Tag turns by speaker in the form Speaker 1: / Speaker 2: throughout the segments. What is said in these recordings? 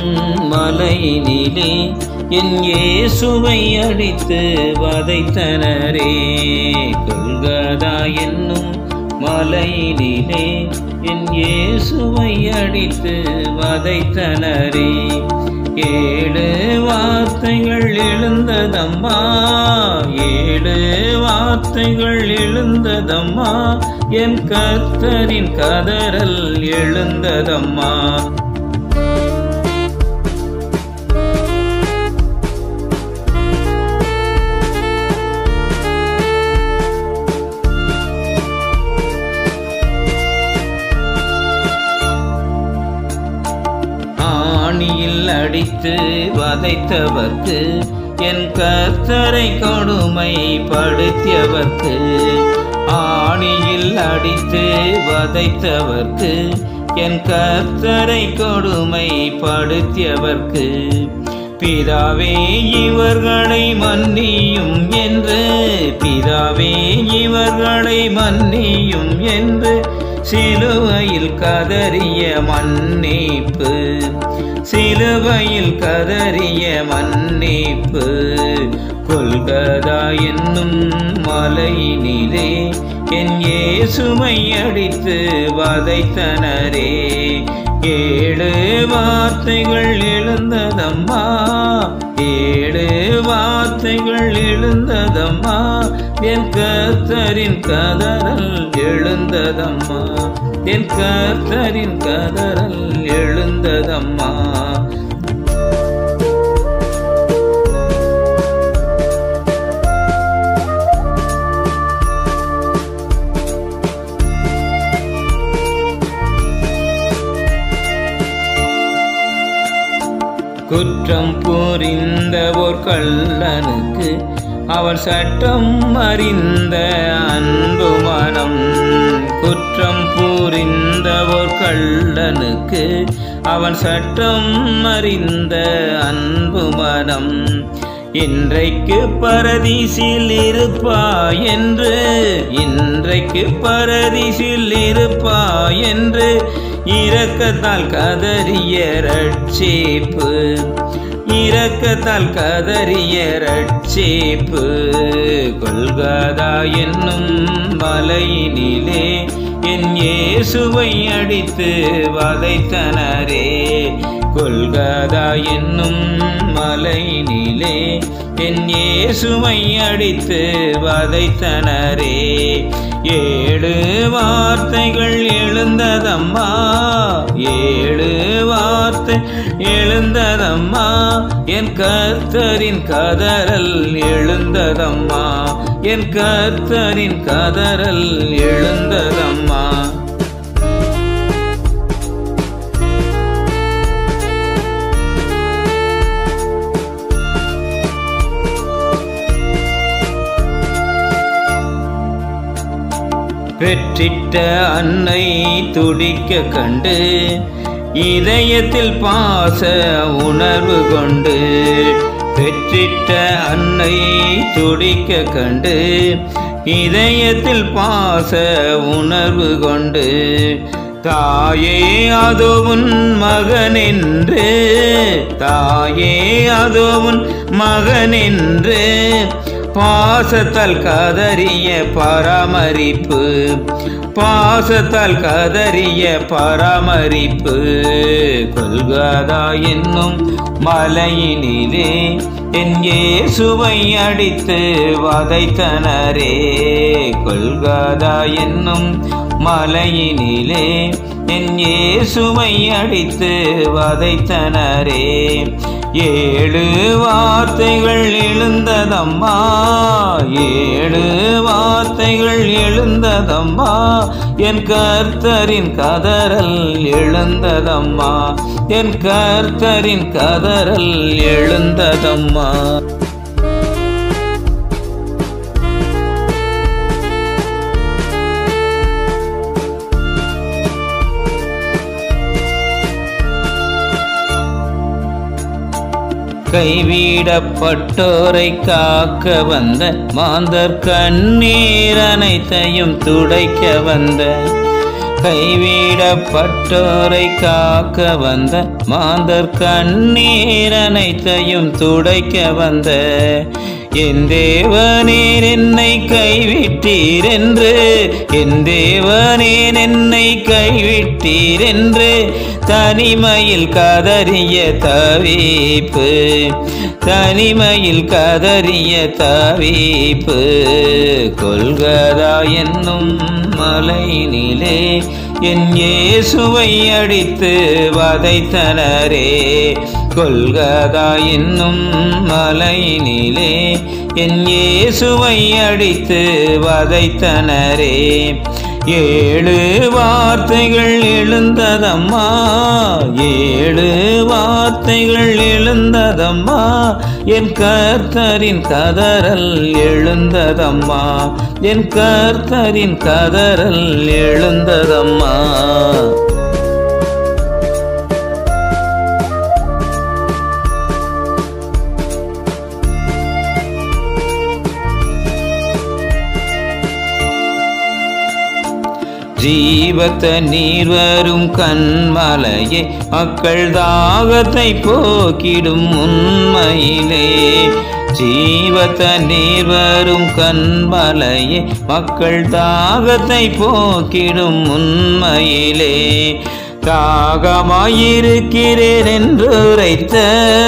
Speaker 1: மலையினிலே என் இயேசுவை அடித்து வதைத்தனரே கொல்கதா என்னும் மலையினிலே என் இயேசுவை அடித்து வதைத்தனரே ஏழு வார்த்தைகள் எழுந்ததம்மா ஏழு வார்த்தைகள் எழுந்ததம்மா என் கர்த்தரின் கதறல் எழுந்ததம்மா ஆணியில் அடித்து வதைத்தவர்க்கு என் கர்த்தரை கொடுமைப்படுத்தியவர்க்கு ஆணியில் அடித்து வதைத்தவர்க்கு என் கர்த்தரை கொடுமைப்படுத்தியவர்க்கு பிதாவே இவர்களை மன்னியும் என்று பிதாவே இவர்களை மன்னியும் என்று சிலுவையில் கதறிய மன்னிப்பு சிலுவையில் கதறிய மன்னிப்பு கொல்கதா என்னும் மலையினிலே என் இயேசுமை அடித்து வதைத்தனரே ஏழு வார்த்தைகள் எழுந்ததம்மா ஏழு வார்த்தைகள் எழுந்ததம்மா என் கர்த்தரின் கதறல் எழுந்ததம்மா என் கர்த்தரின் கதறல் எழுந்ததம்மா குற்றம் புரிந்த ஒரு கள்ளனுக்கு அவன் சட்டம் அறிந்த அன்பு மனம் குற்றம் புரிந்த ஒரு கள்ளனுக்கு அவன் சட்டம் அறிந்த அன்பு மனம் இன்றைக்கு பரதீசில் இருப்பா என்று இன்றைக்கு பரதீசில் இருப்பா என்று இரக்கத்தால் கதறிய ரட்சிப்பு இரக்கத்தால் கதறிய ரட்சிப்பு கொல்கதா என்னும் மலையினிலே என் இயேசுவை அடித்து வதைத்தனரே கொல்கதா என்னும் மலையினிலே என் இயேசுவை அடித்து வதைத்தனரே ஏழு வார்த்தைகள் எழுந்ததம்மா ஏழு வார்த்தை எழுந்ததம்மா என் கர்த்தரின் கதறல் எழுந்ததம்மா என் கர்த்தரின் கதறல் எழுந்ததம்மா பெற்றிட்ட அன்னை துடிக்க கண்டு இதயத்தில் பாச உணர்வு கொண்டு பெற்றிட்ட அன்னை துடிக்க கண்டு இதயத்தில் பாச உணர்வு கொண்டு தாயே அது உன் மகனென்று தாயே அது உன் மகனென்று பாசத்தால் கதறிய பராமரிப்பு பாசத்தால் கதறிய பராமரிப்பு கொல்கதா என்னும் மலையினிலே என் இயேசுவை அடித்து வதைத்தனரே கொல்கதா என்னும் மலையினிலே என் இயேசுவை அடித்து வதைத்தனரே ஏழு வார்த்தைகள் எழுந்ததம்மா ஏழு வார்த்தைகள் எழுந்ததம்மா என் கர்த்தரின் கதறல் எழுந்ததம்மா என் கர்த்தரின் கதறல் எழுந்ததம்மா கைவிடப்பட்டோரை காக்க வந்த மாந்தர் கண்ணீர் அனைத்தையும் துடைக்க வந்த கைவிடப்பட்டோரை காக்க வந்த மாந்தர் கண்ணீர் அனைத்தையும் துடைக்க வந்த என் தேவனேன் என்னை கைவிட்டீர் என்று என் தேவனேன் என்னை கைவிட்டீர் என்று தனிமையில் கதறிய தவிப்பு தனிமையில் கதறிய தவிப்பு கொள்கதா என்னும் மலையினிலே என் இயேசுவை அடித்து வதைத்தனரே கொள்கதா என்னும் மலையினிலே என் இயேசுவை அடித்து வதைத்தனரே ஏழு வார்த்தைகள் எழுந்ததம்மா ஏழு வார்த்தைகள் எழுந்ததம்மா என் கர்த்தரின் கதறல் எழுந்ததம்மா என் கர்த்தரின் கதறல் எழுந்ததம்மா ஜீவத்த நீர் வரும் கண்மலையே மக்கள் தாகத்தை போக்கிடும் உண்மையிலே ஜீவத்த நீர் வரும் கண்மலையே மக்கள் தாகத்தை போக்கிடும் உண்மையிலே தாகமாயிருக்கிறேன் என்று உரைத்த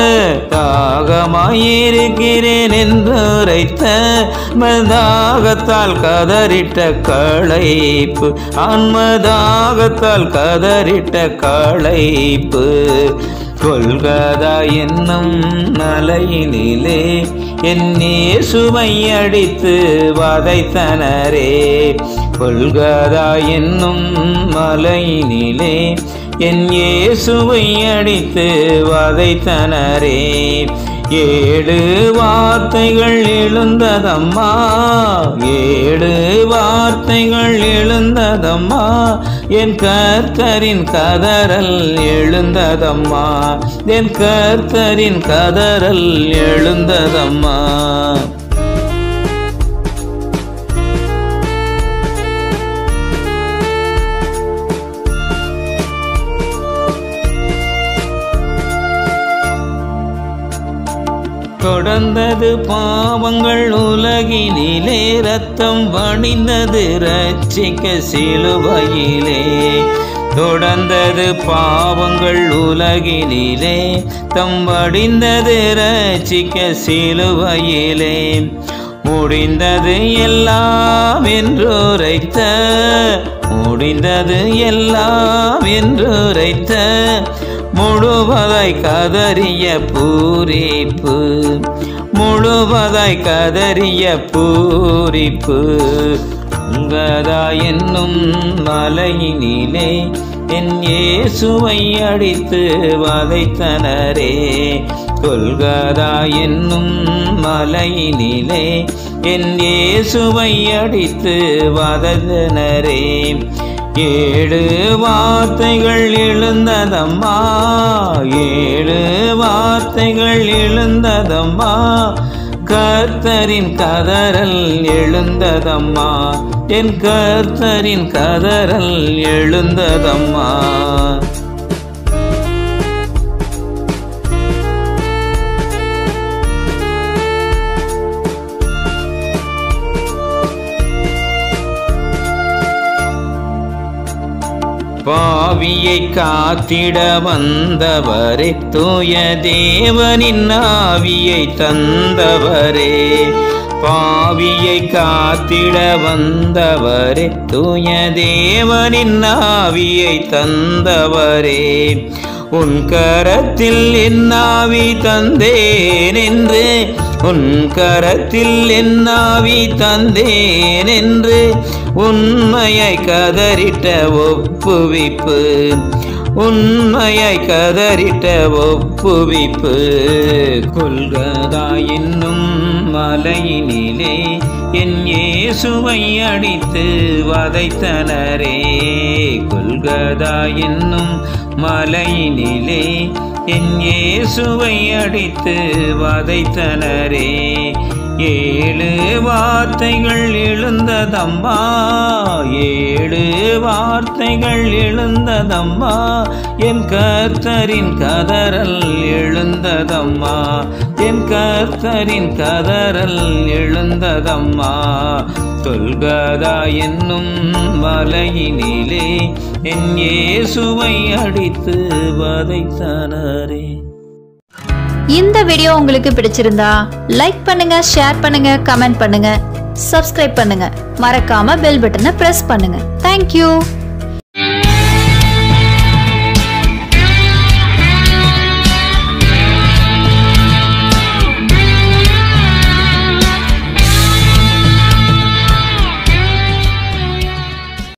Speaker 1: தாகமாயிருக்கிறேன் என்று உரைத்த மதாகத்தால் கதறிட்ட களைப்பு ஆன்மதாகத்தால் கதறிட்ட களைப்பு கொள்கதா என்னும் மலையினிலே என்னே சுமை அடித்து வதைத்தனரே கொள்கதா என்னும் மலையினிலே என் இயேசுவை அடித்து வதைத்தனரே ஏழு வார்த்தைகள் எழுந்ததம்மா ஏழு வார்த்தைகள் எழுந்ததம்மா என் கர்த்தரின் கதறல் எழுந்ததம்மா என் கர்த்தரின் கதறல் எழுந்ததம்மா தொடர்ந்தது பாவங்கள் உலகினிலே ரத்தம் வடிந்தது ரட்சிக்க சிலுவையிலே தொடர்ந்தது பாவங்கள் உலகினிலே தம் வடிந்தது ரட்சிக்க சிலுவையிலே முடிந்தது எல்லாம் என்று உரைத்த முடிந்தது எல்லாம் என்று உரைத்த முழுவதாய் கதறிய பூரிப்பு முழுவதாய் கதறிய பூரிப்பு உங்கதா என்னும் மலையினிலே என் இயேசுவை அடித்து வதைத்தனரே கொள்கதா என்னும் மலையினிலே என் இயேசுவை அடித்து வதனரே ஏழு வார்த்தைகள் எழுந்ததம்மா ஏழு வார்த்தைகள் எழுந்ததம்மா கர்த்தரின் கதறல் எழுந்ததம்மா என் கர்த்தரின் கதறல் எழுந்ததம்மா பாவியை காத்திட வந்தவரே தூய தேவனின் ஆவியை தந்தவரே பாவியை காத்திட வந்தவரே தூய தேவனின் ஆவியை தந்தவரே உன் கரத்தில் என் ஆவி தந்தேன் என்று உன் கரத்தில் என் ஆவி தந்தேன் என்று உண்மையை கதறிட்ட ஒப்புவிப்பு உண்மையை கதறிட்ட ஒப்புவிப்பு கொள்கதா என்னும் மலையினிலே என் இயேசுவை அடித்து வதைத்தனரே கொள்கதா என்னும் மலையினிலே என் இயேசுவை அடித்து வதைத்தனரே ஏழு வார்த்தைகள் எழுந்ததம்மா ஏழு வார்த்தைகள் எழுந்ததம்மா என் கர்த்தரின் கதறல் எழுந்ததம்மா என் கர்த்தரின் கதறல் எழுந்ததம்மா தொல்கதா என்னும் வலையினிலே என் இயேசுவை அடித்து வதைத்தனரே
Speaker 2: இந்த வீடியோ உங்களுக்கு பிடிச்சிருந்தா லைக் பண்ணுங்க ஷேர் பண்ணுங்க கமெண்ட் பண்ணுங்க சப்ஸ்கிரைப் பண்ணுங்க மறக்காம பெல் பட்டனை பிரஸ் பண்ணுங்க தேங்க்யூ